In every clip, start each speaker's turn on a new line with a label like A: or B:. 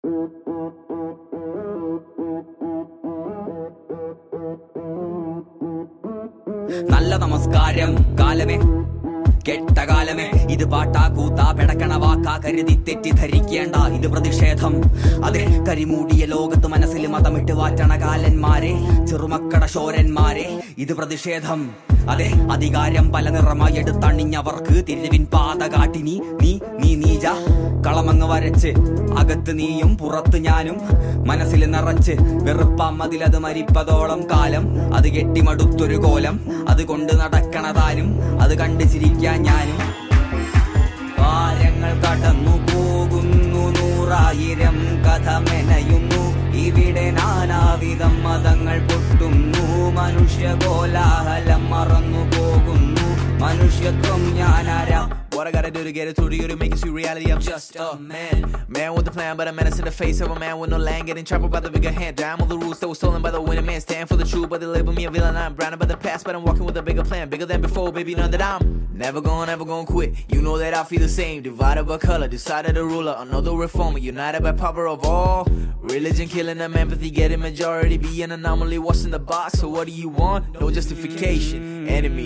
A: നല്ല നമസ്കാരം കാലമേ കെട്ട കാലമേ ഇത് പാട്ടാ കൂത്താ പെടക്കണ വാക്കാ കരുതി തെറ്റിദ്ധരിക്കേണ്ട ഇത് പ്രതിഷേധം അതെ കരിമൂടിയ ലോകത്ത് മനസ്സിൽ മതമിട്ട് വാറ്റണ കാലന്മാരെ ചെറുമക്കട ശോരന്മാരെ ഇത് പ്രതിഷേധം അതെ അധികാരം പല നിറമായി എടുത്തണിഞ്ഞവർക്ക് തിരിവിൻ പാത കാട്ടിനി നീ നീ നീജ കളമങ്ങ് വരച്ച് അകത്ത് നീയും പുറത്ത് ഞാനും മനസ്സിൽ നിറച്ച് വെറുപ്പാം മതിലത് മരിപ്പതോളം കാലം അത് കെട്ടിമടുത്തൊരു കോലം അത് കൊണ്ട് നടക്കണതാനും അത് കണ്ട് ചിരിക്കാൻ ഞാനും വാരങ്ങൾ കടന്നു പോകുന്നു നൂറായിരം കഥ മെനയുന്നു ഇവിടെ നാനാവിധം മതങ്ങൾ പൊട്ടുന്നു മനുഷ്യ കോലാഹലം മറന്നു പോകുന്നു മനുഷ്യത്വം ഞാനാരാ
B: What I gotta do to get it through to you to make it see reality? I'm just a man. Man with a plan, but a menace in the face of a man with no land. Getting trampled by the bigger hand. Damn all the rules that were stolen by the winning man. Stand for the truth, but they label me a villain. I'm branded by the past, but I'm walking with a bigger plan. Bigger than before, baby, know that I'm never gonna, never gonna quit. You know that I feel the same. Divided by color, decided a ruler. Another reformer, united by power of all. Religion killing them, empathy getting majority. Be an anomaly, what's in the box? So what do you want? No justification. Enemy.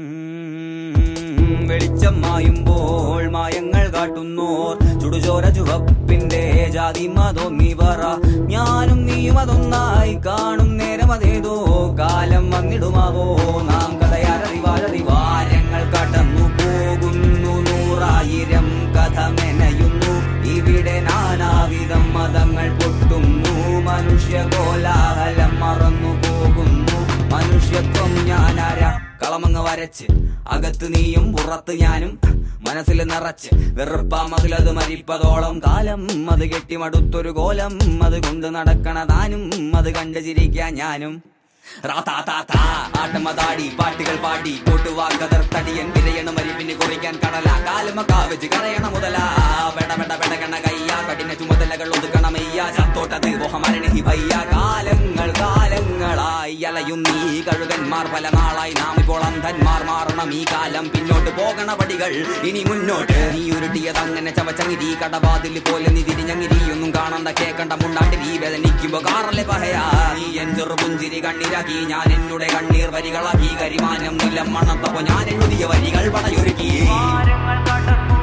A: വെളിച്ചം മായുമ്പോൾ മായങ്ങൾ കാട്ടുന്നോർ ചുടുചോര ചുവപ്പിന്റെ ജാതി മതൊന്നി പറ ഞാനും നീയും അതൊന്നായി കാണും നേരം അതേതോ കാലം വന്നിടുമാവോ നാം കഥയാരറിവാരറിവാരങ്ങൾ കടന്നു പോകുന്നു നൂറായിരം കഥ മെനയുന്നു ഇവിടെ നാനാവിധം മതങ്ങൾ പൊട്ടുന്നു മനുഷ്യ കോലാഹലം മറന്നു പോകുന്നു മനുഷ്യത്വം ഞാനാരാ കളമങ്ങ് വരച്ച് അകത്ത് നീയും പുറത്ത് ഞാനും മനസ്സിൽ നിറച്ച് വെറുപ്പാമതിലത് മരിപ്പതോളം കാലം അത് കെട്ടിമടുത്തൊരു കോലം അത് കൊണ്ട് നടക്കണതാനും അത് കണ്ട് ചിരിക്കാൻ ഞാനും റാത്താത്താത്താ, ആട്ടമതാടി പാട്ടുകൾ പാടി കോട്ടുവാക്കതർ തടിയൻ വിരയണ മരിപ്പിന് കുറിക്കാൻ കടല കാലുമക്കാ വെച്ച് കരയണ മുതല പെട പെട പെടകണ കയ്യ കഠിന ചുമതലകൾ ഒതുക്കണമയ്യ ചത്തോട്ടത് ബോഹമരണി ഭയ്യ കാലങ്ങൾ കാലങ്ങളായി അലയും നീ കഴുകന്മാർ പല നാളായി നാം ഇപ്പോൾ അന്ധന്മാർ മാറണം ഈ കാലം പിന്നോട്ട് പോകണ പടികൾ ഇനി മുന്നോട്ട് നീ ഉരുട്ടിയത് അങ്ങനെ ചവച്ചങ്ങിരി കടവാതിൽ പോലെ നീ തിരിഞ്ഞങ്ങിരി ഒന്നും കാണണ്ട കേക്കണ്ട മുണ്ടാണ്ട് നീ വേദനിക്കുമ്പോ കാറല്ലേ പഹയാ നീ എൻ ചെറുപുഞ്ചിരി കണ്ണീരാക്കി ഞാൻ എന്നുടെ കണ്ണീർ വരികളാക്കി കരിമാനം നിലം മണത്തപ്പോ ഞാൻ എഴുതിയ വരികൾ പടയൊരുക്കി
C: വാരങ്ങൾ കടന്നു